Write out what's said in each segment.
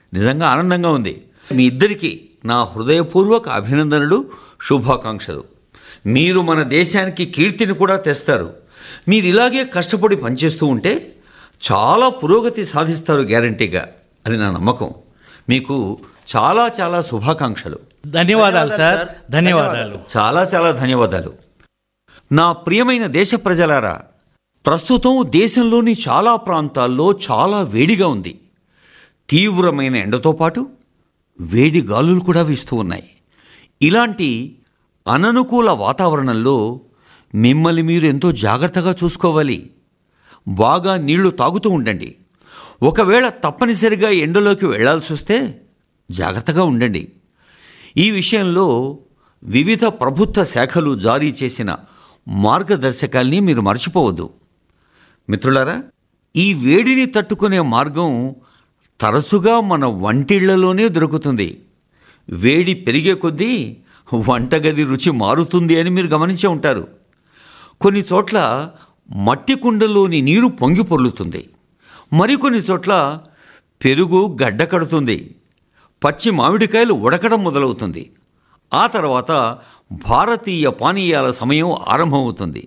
నిజంగా ఆనందంగా ఉంది మీ ఇద్దరికీ నా హృదయపూర్వక అభినందనలు శుభాకాంక్షలు మీరు మన దేశానికి కీర్తిని కూడా తెస్తారు మీరు ఇలాగే కష్టపడి పనిచేస్తూ ఉంటే చాలా పురోగతి సాధిస్తారు గ్యారంటీగా అది నా నమ్మకం మీకు చాలా చాలా శుభాకాంక్షలు ధన్యవాదాలు సార్ ధన్యవాదాలు చాలా చాలా ధన్యవాదాలు నా ప్రియమైన దేశ ప్రజలారా ప్రస్తుతం దేశంలోని చాలా ప్రాంతాల్లో చాలా వేడిగా ఉంది తీవ్రమైన ఎండతో పాటు వేడి గాలులు కూడా వీస్తూ ఉన్నాయి ఇలాంటి అననుకూల వాతావరణంలో మిమ్మల్ని మీరు ఎంతో జాగ్రత్తగా చూసుకోవాలి బాగా నీళ్లు తాగుతూ ఉండండి ఒకవేళ తప్పనిసరిగా ఎండలోకి వెళ్లాల్సి వస్తే జాగ్రత్తగా ఉండండి ఈ విషయంలో వివిధ ప్రభుత్వ శాఖలు జారీ చేసిన మార్గదర్శకాల్ని మీరు మర్చిపోవద్దు మిత్రులారా ఈ వేడిని తట్టుకునే మార్గం తరచుగా మన వంటిళ్లలోనే దొరుకుతుంది వేడి పెరిగే కొద్దీ వంటగది రుచి మారుతుంది అని మీరు గమనించే ఉంటారు కొన్ని చోట్ల మట్టి కుండలోని నీరు పొంగి పొర్లుతుంది మరికొన్ని చోట్ల పెరుగు గడ్డ కడుతుంది పచ్చి మామిడికాయలు ఉడకడం మొదలవుతుంది ఆ తర్వాత భారతీయ పానీయాల సమయం ఆరంభమవుతుంది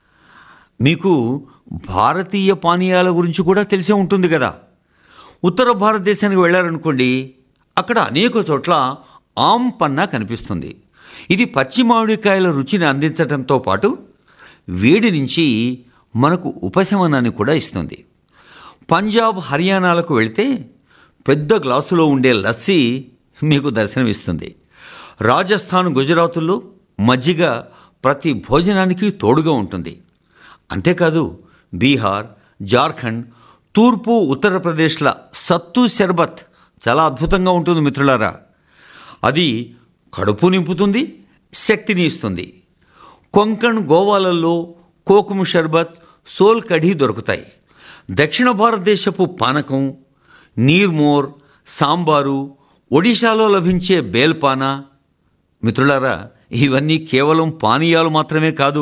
మీకు భారతీయ పానీయాల గురించి కూడా తెలిసే ఉంటుంది కదా ఉత్తర భారతదేశానికి వెళ్ళారనుకోండి అక్కడ అనేక చోట్ల ఆమ్ పన్నా కనిపిస్తుంది ఇది పచ్చి మామిడికాయల రుచిని అందించడంతో పాటు వేడి నుంచి మనకు ఉపశమనాన్ని కూడా ఇస్తుంది పంజాబ్ హర్యానాలకు వెళ్తే పెద్ద గ్లాసులో ఉండే లస్సీ మీకు దర్శనమిస్తుంది రాజస్థాన్ గుజరాతుల్లో మజ్జిగ ప్రతి భోజనానికి తోడుగా ఉంటుంది అంతేకాదు బీహార్ జార్ఖండ్ తూర్పు ఉత్తరప్రదేశ్ల సత్తు శర్బత్ చాలా అద్భుతంగా ఉంటుంది మిత్రులారా అది కడుపు నింపుతుంది శక్తిని ఇస్తుంది కొంకణ్ గోవాలలో కోకుము షర్బత్ సోల్ కఢీ దొరుకుతాయి దక్షిణ భారతదేశపు పానకం నీర్మోర్ సాంబారు ఒడిశాలో లభించే బేల్పానా మిత్రులారా ఇవన్నీ కేవలం పానీయాలు మాత్రమే కాదు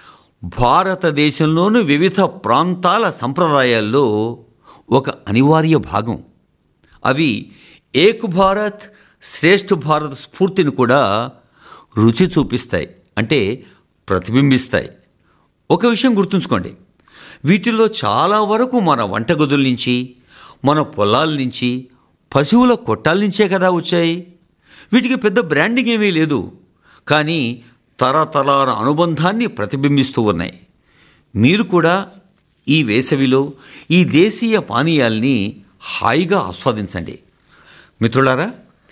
భారతదేశంలోని వివిధ ప్రాంతాల సంప్రదాయాల్లో ఒక అనివార్య భాగం అవి ఏక్ భారత్ శ్రేష్ఠ భారత్ స్ఫూర్తిని కూడా రుచి చూపిస్తాయి అంటే ప్రతిబింబిస్తాయి ఒక విషయం గుర్తుంచుకోండి వీటిలో చాలా వరకు మన వంటగదుల నుంచి మన పొలాల నుంచి పశువుల కొట్టాల నుంచే కదా వచ్చాయి వీటికి పెద్ద బ్రాండింగ్ ఏమీ లేదు కానీ తరతరాల అనుబంధాన్ని ప్రతిబింబిస్తూ ఉన్నాయి మీరు కూడా ఈ వేసవిలో ఈ దేశీయ పానీయాల్ని హాయిగా ఆస్వాదించండి మిత్రులారా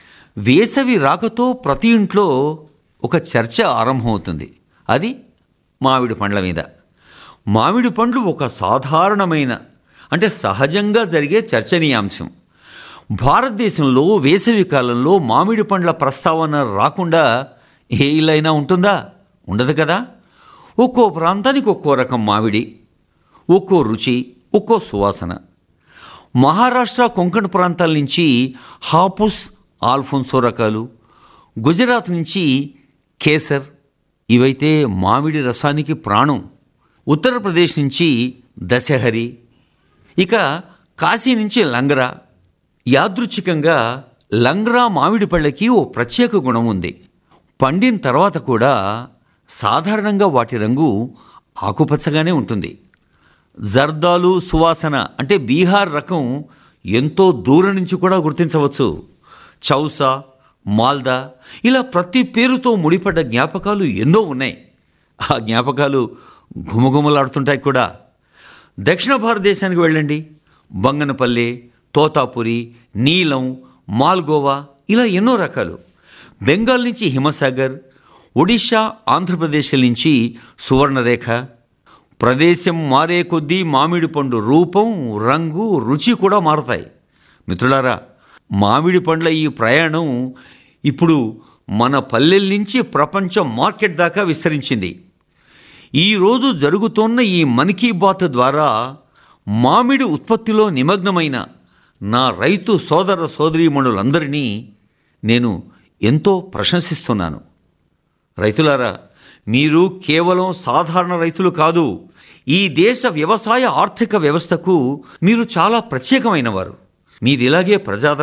వేసవి రాకతో ప్రతి ఇంట్లో ఒక చర్చ ఆరంభమవుతుంది అది మామిడి పండ్ల మీద మామిడి పండ్లు ఒక సాధారణమైన అంటే సహజంగా జరిగే చర్చనీయాంశం భారతదేశంలో వేసవి కాలంలో మామిడి పండ్ల ప్రస్తావన రాకుండా ఏ ఇల్లైనా ఉంటుందా ఉండదు కదా ఒక్కో ప్రాంతానికి ఒక్కో రకం మామిడి ఒక్కో రుచి ఒక్కో సువాసన మహారాష్ట్ర కొంకణ ప్రాంతాల నుంచి హాపుస్ ఆల్ఫోన్సో రకాలు గుజరాత్ నుంచి కేసర్ ఇవైతే మామిడి రసానికి ప్రాణం ఉత్తరప్రదేశ్ నుంచి దశహరి ఇక కాశీ నుంచి లంగరా యాదృచ్ఛికంగా లంగ్రా మామిడి పళ్ళకి ఓ ప్రత్యేక గుణం ఉంది పండిన తర్వాత కూడా సాధారణంగా వాటి రంగు ఆకుపచ్చగానే ఉంటుంది జర్దాలు సువాసన అంటే బీహార్ రకం ఎంతో దూరం నుంచి కూడా గుర్తించవచ్చు చౌసా మాల్దా ఇలా ప్రతి పేరుతో ముడిపడ్డ జ్ఞాపకాలు ఎన్నో ఉన్నాయి ఆ జ్ఞాపకాలు ఘుమఘుమలాడుతుంటాయి కూడా దక్షిణ భారతదేశానికి వెళ్ళండి బంగనపల్లి తోతాపురి నీలం మాల్గోవా ఇలా ఎన్నో రకాలు బెంగాల్ నుంచి హిమసాగర్ ఒడిషా ఆంధ్రప్రదేశ్ నుంచి సువర్ణరేఖ ప్రదేశం మారే కొద్దీ మామిడి పండు రూపం రంగు రుచి కూడా మారుతాయి మిత్రులారా మామిడి పండ్ల ఈ ప్రయాణం ఇప్పుడు మన పల్లెల నుంచి ప్రపంచ మార్కెట్ దాకా విస్తరించింది ఈరోజు జరుగుతున్న ఈ మన్ కీ బాత్ ద్వారా మామిడి ఉత్పత్తిలో నిమగ్నమైన నా రైతు సోదర సోదరీమణులందరినీ నేను ఎంతో ప్రశంసిస్తున్నాను రైతులారా మీరు కేవలం సాధారణ రైతులు కాదు ఈ దేశ వ్యవసాయ ఆర్థిక వ్యవస్థకు మీరు చాలా ప్రత్యేకమైన వారు మీరు ఇలాగే ప్రజాదరణ